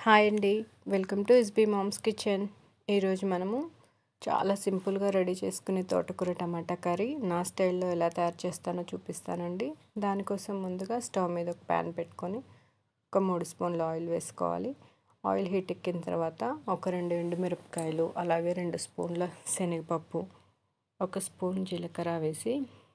hi అండి welcome to SB Mom's Kitchen ఈరోజు మనము చాలా సింపుల్గా రెడీ చేసుకునే తోటకూర టమాటా కర్రీ నా స్టైల్లో ఎలా తయారు చేస్తానో చూపిస్తానండి దానికోసం ముందుగా స్టవ్ మీద ఒక ప్యాన్ పెట్టుకొని ఒక మూడు స్పూన్లు ఆయిల్ వేసుకోవాలి ఆయిల్ హీట్ ఎక్కిన తర్వాత ఒక రెండు ఎండుమిరపకాయలు అలాగే రెండు స్పూన్ల శనగపప్పు ఒక స్పూన్ జీలకర్ర వేసి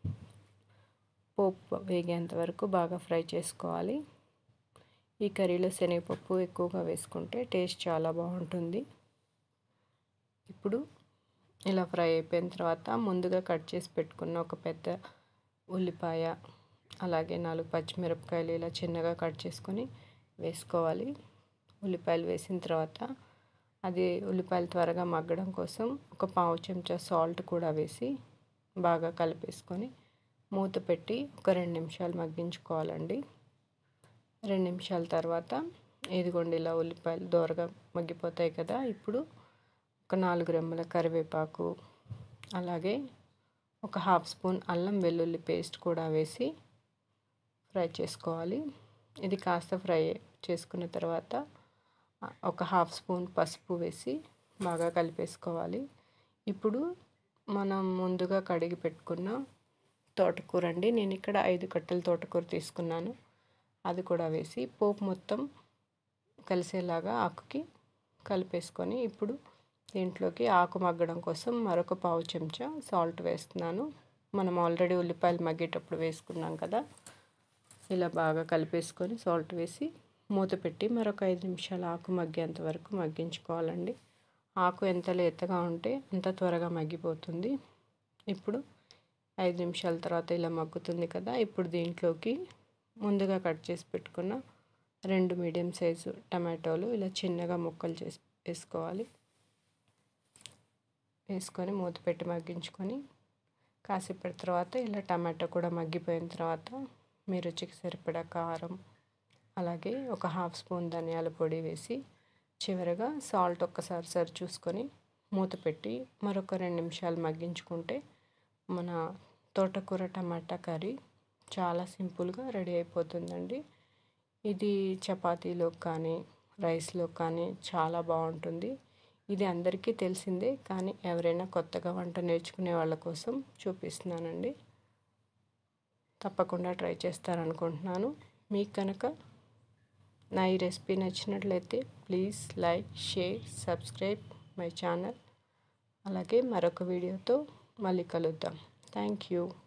పోపు వేగేంత వరకు బాగా ఫ్రై చేసుకోవాలి ఈ కర్రీలో శనగపప్పు ఎక్కువగా వేసుకుంటే టేస్ట్ చాలా బాగుంటుంది ఇప్పుడు ఇలా ఫ్రై అయిపోయిన తర్వాత ముందుగా కట్ చేసి పెట్టుకున్న ఒక పెద్ద ఉల్లిపాయ అలాగే నాలుగు పచ్చిమిరపకాయలు ఇలా చిన్నగా కట్ చేసుకొని వేసుకోవాలి ఉల్లిపాయలు వేసిన తర్వాత అది ఉల్లిపాయలు త్వరగా మగ్గడం కోసం ఒక పావు చెంచా సాల్ట్ కూడా వేసి బాగా కలిపేసుకొని మూత పెట్టి ఒక రెండు నిమిషాలు మగ్గించుకోవాలండి రెండు నిమిషాల తర్వాత ఇదిగోండి ఇలా ఉల్లిపాయలు దోరగా మగ్గిపోతాయి కదా ఇప్పుడు ఒక నాలుగు రెమ్మల కరివేపాకు అలాగే ఒక హాఫ్ స్పూన్ అల్లం వెల్లుల్లి పేస్ట్ కూడా వేసి ఫ్రై చేసుకోవాలి ఇది కాస్త ఫ్రై చేసుకున్న తర్వాత ఒక హాఫ్ స్పూన్ పసుపు వేసి బాగా కలిపేసుకోవాలి ఇప్పుడు మనం ముందుగా కడిగి పెట్టుకున్న తోటకూర అండి నేను ఇక్కడ ఐదు కట్టెల తోటకూర తీసుకున్నాను అది కూడా వేసి పోపు మొత్తం కలిసేలాగా ఆకుకి కలిపేసుకొని ఇప్పుడు దీంట్లోకి ఆకు మగ్గడం కోసం మరొక పావు చెంచా సాల్ట్ వేస్తున్నాను మనం ఆల్రెడీ ఉల్లిపాయలు మగ్గేటప్పుడు వేసుకున్నాం కదా ఇలా బాగా కలిపేసుకొని సాల్ట్ వేసి మూత పెట్టి మరొక ఐదు నిమిషాలు ఆకు మగ్గేంత వరకు మగ్గించుకోవాలండి ఆకు ఎంత లేతగా ఉంటే అంత త్వరగా మగ్గిపోతుంది ఇప్పుడు ఐదు నిమిషాల తర్వాత ఇలా మగ్గుతుంది కదా ఇప్పుడు దీంట్లోకి ముందుగా కట్ చేసి పెట్టుకున్న రెండు మీడియం సైజు టమాటోలు ఇలా చిన్నగా ముక్కలు చేసి వేసుకోవాలి వేసుకొని మూత పెట్టి మగ్గించుకొని కాసేపటి తర్వాత ఇలా టమాటో కూడా మగ్గిపోయిన తర్వాత మీ రుచికి సరిపడా కారం అలాగే ఒక హాఫ్ స్పూన్ ధనియాల పొడి వేసి చివరగా సాల్ట్ ఒక్కసారి సరి చూసుకొని మూత పెట్టి మరొక రెండు నిమిషాలు మగ్గించుకుంటే మన తోటకూర టమాటా కర్రీ చాలా సింపుల్గా రెడీ అయిపోతుందండి ఇది చపాతీలో కానీ రైస్లో కానీ చాలా బాగుంటుంది ఇది అందరికీ తెలిసిందే కానీ ఎవరైనా కొత్తగా వంట నేర్చుకునే వాళ్ళ కోసం చూపిస్తున్నానండి తప్పకుండా ట్రై చేస్తారనుకుంటున్నాను మీకు కనుక నా ఈ రెసిపీ నచ్చినట్లయితే please like share subscribe my channel అలాగే మరొక వీడియోతో మళ్ళీ కలుద్దాం థ్యాంక్ యూ